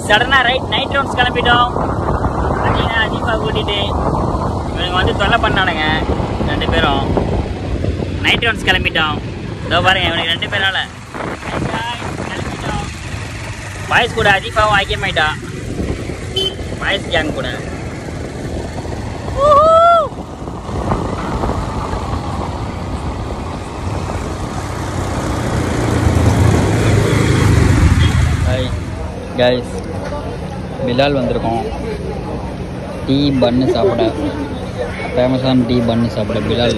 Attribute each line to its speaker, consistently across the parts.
Speaker 1: சடனாக right night rounds கிளம்பிட்டோம் பார்த்தீங்கன்னா அஜீஃபா கூட்டிட்டு இவனுங்க வந்து தொல்லை பண்ணானுங்க ரெண்டு பேரும் நைட் ரவுண்ட்ஸ் கிளம்பிட்டோம் இதோ பாருங்க இவனுக்கு ரெண்டு பேரால கிளம்பிட்டோம் பாய்ஸ் கூட அஜீஃபாவும் ஐக்கியமாயிட்டா பாய்ஸ் கேங் கூட ஹாய் கைஸ் பிலால் வந்திருக்கோம் டீ பன்னு சாப்பிட ஃபேமஸான டீ பன்னு சாப்பிட பிலால்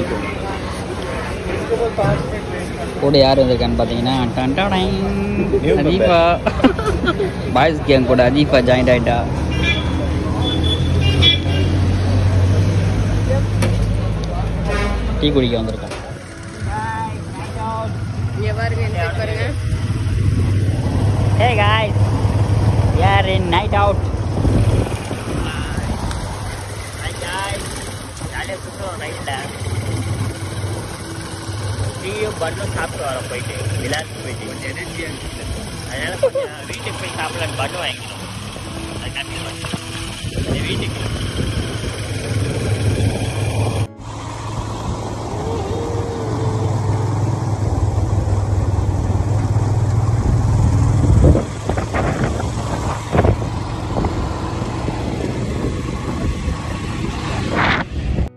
Speaker 1: கூட யார் வந்திருக்கான்னு பார்த்தீங்கன்னா டன்டாடை அதீபா பாய்ஸ் கேங் கூட அதீபா ஜாயிண்ட் ஆயிட்டா டீ குடிக்க வந்திருக்கோம்
Speaker 2: இங்க பாருங்க இந்த side பாருங்க
Speaker 1: Hey guys, we are in night out. Hi guys, ஜாலியாக சுற்றுவோம் நைட்டில் டீயும் பண்ணும் சாப்பிட்டு வரோம் போயிட்டு விளையாட்டு போயிட்டு கொஞ்சம் எனர்ஜியாக இருக்குது அதனால கொஞ்சம் வீட்டுக்கு போய் சாப்பிடலான்னு பண்ணு வாங்கிக்கணும் அது கம்மி வீட்டுக்கு